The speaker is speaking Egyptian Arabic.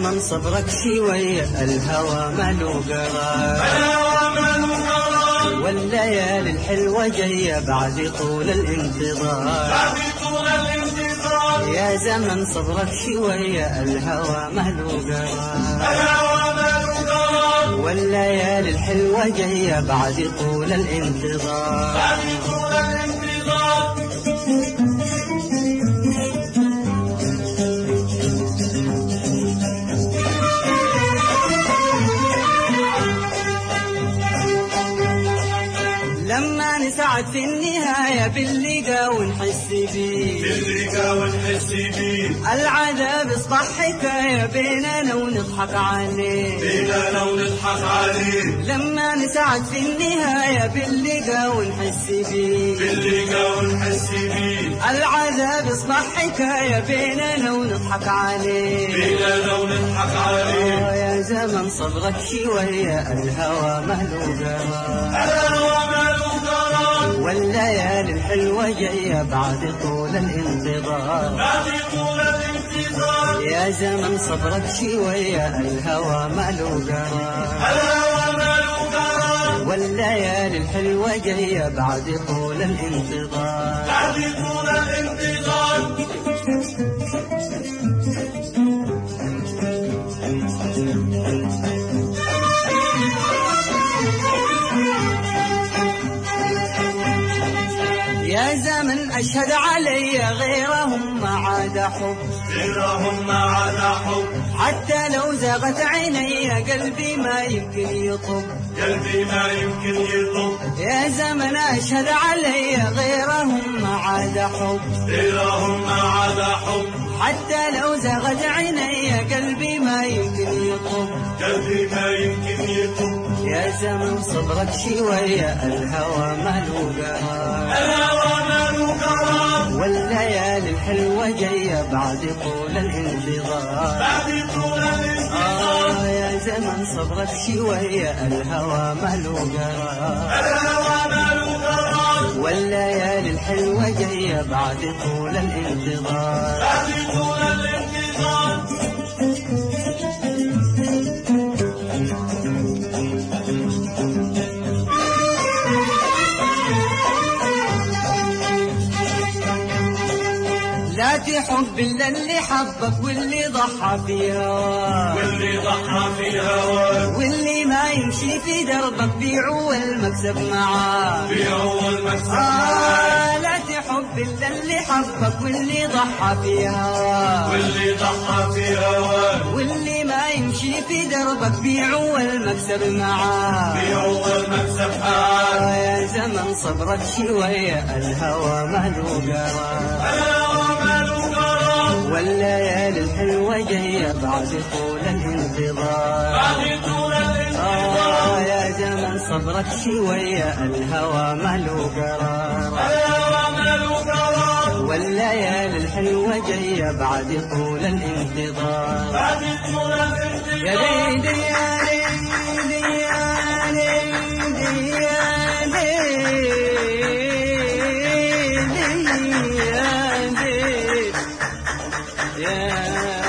زمن صبرك شوية الهوى ماله قرار والليالي الحلوة جاية بعد طول الانتظار يا زمن صبرك شوية الهوى ماله قرار والليالي الحلوة جاية بعد طول الانتظار لما نسعد في النهاية باللقا ونحس بيه باللقا ونحس بيه العذاب اصبح حكاية بيننا ونضحك عليه بيننا ونضحك عليه لما نسعد في النهاية باللقا ونحس بيه باللقا ونحس بيه العذاب اصبح حكاية بيننا ونضحك عليه بيننا ونضحك عليه آه يا زمن صبرك شوية الهوى مهلو قرار الهوى ماله قرار والليالي الحلوة جاية بعد طول الانتظار بعد طول الانتظار يا زمن صبرك شوية الهوى ماله قرار الهوى ماله قرار والليالي الحلوة جاية بعد طول الانتظار بعد طول الانتظار يا زمن أشهد علي غيرهم ما عاد حب غيرهم ما عدا حب حتى لو زاغت عيني قلبي ما يمكن يطب قلبي ما يمكن يطب يا زمن أشهد علي غيرهم ما عاد حب غيرهم ما عدا حب حتى لو زاغت عيني قلبي ما يمكن يطب قلبي ما يمكن يطب يا زمن صبرك شوية الهوى ماله قرار الهوى ماله قرار والليالي الحلوة جاية بعد طول الانتظار بعد طول الانتظار آه يا زمن صبرك شوية الهوى ماله قرار الهوى ماله قرار والليالي الحلوة جاية بعد طول الانتظار بعد طول الانتظار لا تحب إلا اللي حبك واللي ضحى في هواك واللي ضحى في هواك واللي ما يمشي في دربك بيعه والمكسب معاه في أول مكسب آه لا تحب إلا اللي حبك واللي ضحى في هواك واللي ضحى في هواك واللي ما يمشي في دربك بيعه والمكسب معاه في أول مكسب معاك آه يا زمن صبرك شوية الهوى ماله قرار الهوى ماله قرار والليالي الحلوة جاية بعد طول الانتظار بعد طول الانتظار آه يا زمن صبرك شوية الهوى ماله قرار الهوى ماله قرار والليالي الحلوة جاية بعد طول الانتظار بعد طول يا الانتظار ليدي يا ليدي يا ليدي يا ليدي يا ليدي يا